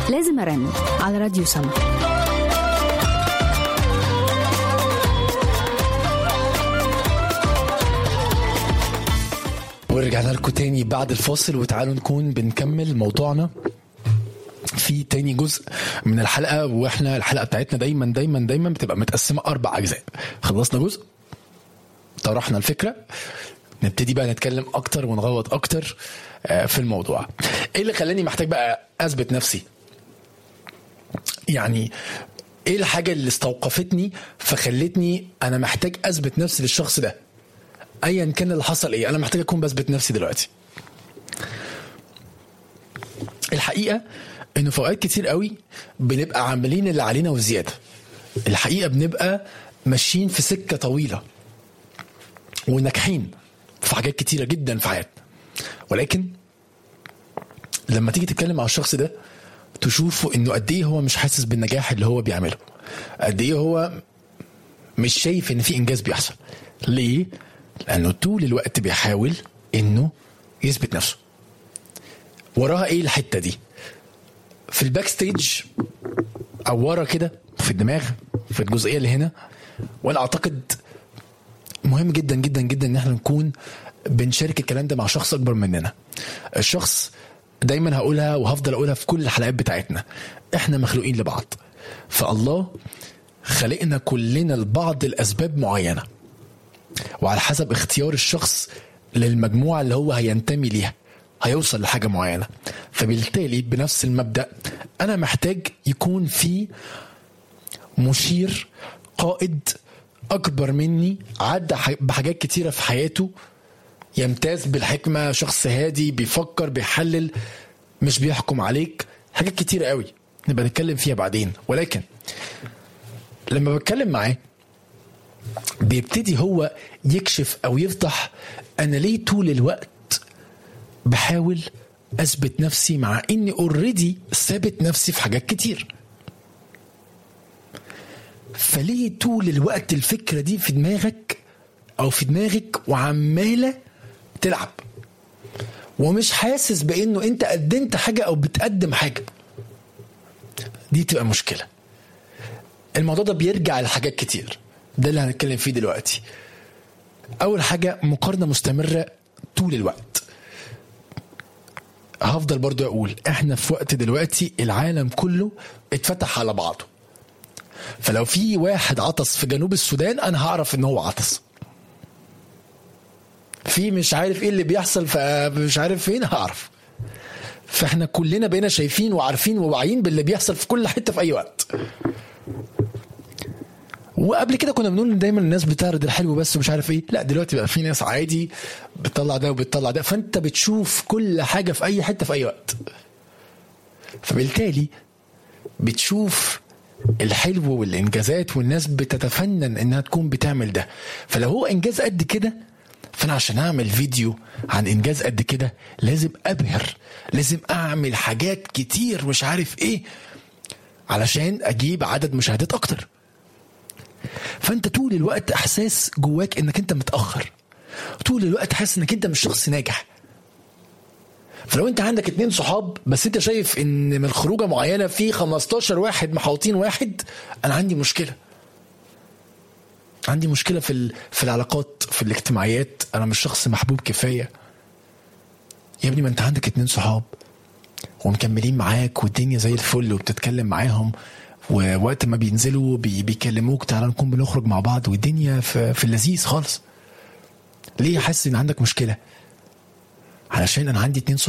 لازم أرن على راديو سما ورجعنا لكم تاني بعد الفاصل وتعالوا نكون بنكمل موضوعنا في تاني جزء من الحلقه واحنا الحلقه بتاعتنا دايما دايما دايما بتبقى متقسمه اربع اجزاء خلصنا جزء طرحنا الفكره نبتدي بقى نتكلم اكتر ونغوط اكتر آه، في الموضوع ايه اللي خلاني محتاج بقى اثبت نفسي يعني ايه الحاجه اللي استوقفتني فخلتني انا محتاج اثبت نفسي للشخص ده ايا كان اللي حصل ايه انا محتاج اكون بثبت نفسي دلوقتي الحقيقه انه في اوقات كتير قوي بنبقى عاملين اللي علينا وزياده الحقيقه بنبقى ماشيين في سكه طويله وناجحين في حاجات كتيره جدا في حياتنا ولكن لما تيجي تتكلم مع الشخص ده تشوفه انه قد ايه هو مش حاسس بالنجاح اللي هو بيعمله قد ايه هو مش شايف ان في انجاز بيحصل ليه لانه طول الوقت بيحاول انه يثبت نفسه وراها ايه الحته دي في الباك ستيج او ورا كده في الدماغ في الجزئيه اللي هنا وانا اعتقد مهم جدا جدا جدا ان احنا نكون بنشارك الكلام ده مع شخص اكبر مننا الشخص دايما هقولها وهفضل اقولها في كل الحلقات بتاعتنا احنا مخلوقين لبعض فالله خلقنا كلنا لبعض الاسباب معينه وعلى حسب اختيار الشخص للمجموعه اللي هو هينتمي ليها هيوصل لحاجه معينه فبالتالي بنفس المبدا انا محتاج يكون في مشير قائد اكبر مني عدى ح- بحاجات كتيره في حياته يمتاز بالحكمه شخص هادي بيفكر بيحلل مش بيحكم عليك حاجات كتيره قوي نبقى نتكلم فيها بعدين ولكن لما بتكلم معاه بيبتدي هو يكشف او يفضح انا ليه طول الوقت بحاول اثبت نفسي مع اني اوريدي ثابت نفسي في حاجات كتير فليه طول الوقت الفكره دي في دماغك او في دماغك وعماله تلعب ومش حاسس بانه انت قدمت حاجه او بتقدم حاجه دي تبقى مشكله الموضوع ده بيرجع لحاجات كتير ده اللي هنتكلم فيه دلوقتي اول حاجه مقارنه مستمره طول الوقت هفضل برضو اقول احنا في وقت دلوقتي العالم كله اتفتح على بعضه فلو في واحد عطس في جنوب السودان انا هعرف ان هو عطس في مش عارف ايه اللي بيحصل فمش عارف فين هعرف فاحنا كلنا بقينا شايفين وعارفين وواعيين باللي بيحصل في كل حته في اي وقت وقبل كده كنا بنقول ان دايما الناس بتعرض الحلو بس ومش عارف ايه لا دلوقتي بقى في ناس عادي بتطلع ده وبتطلع ده فانت بتشوف كل حاجه في اي حته في اي وقت فبالتالي بتشوف الحلو والانجازات والناس بتتفنن انها تكون بتعمل ده فلو هو انجاز قد كده فانا عشان اعمل فيديو عن انجاز قد كده لازم ابهر لازم اعمل حاجات كتير مش عارف ايه علشان اجيب عدد مشاهدات اكتر فانت طول الوقت احساس جواك انك انت متاخر طول الوقت حاسس انك انت مش شخص ناجح فلو انت عندك اتنين صحاب بس انت شايف ان من خروجه معينه في 15 واحد محاوطين واحد انا عندي مشكله عندي مشكله في ال- في العلاقات في الاجتماعيات انا مش شخص محبوب كفايه يا ابني ما انت عندك اتنين صحاب ومكملين معاك والدنيا زي الفل وبتتكلم معاهم ووقت ما بينزلوا بي بيكلموك تعالى نكون بنخرج مع بعض والدنيا في, في اللذيذ خالص ليه حاسس ان عندك مشكله علشان انا عندي اتنين صحاب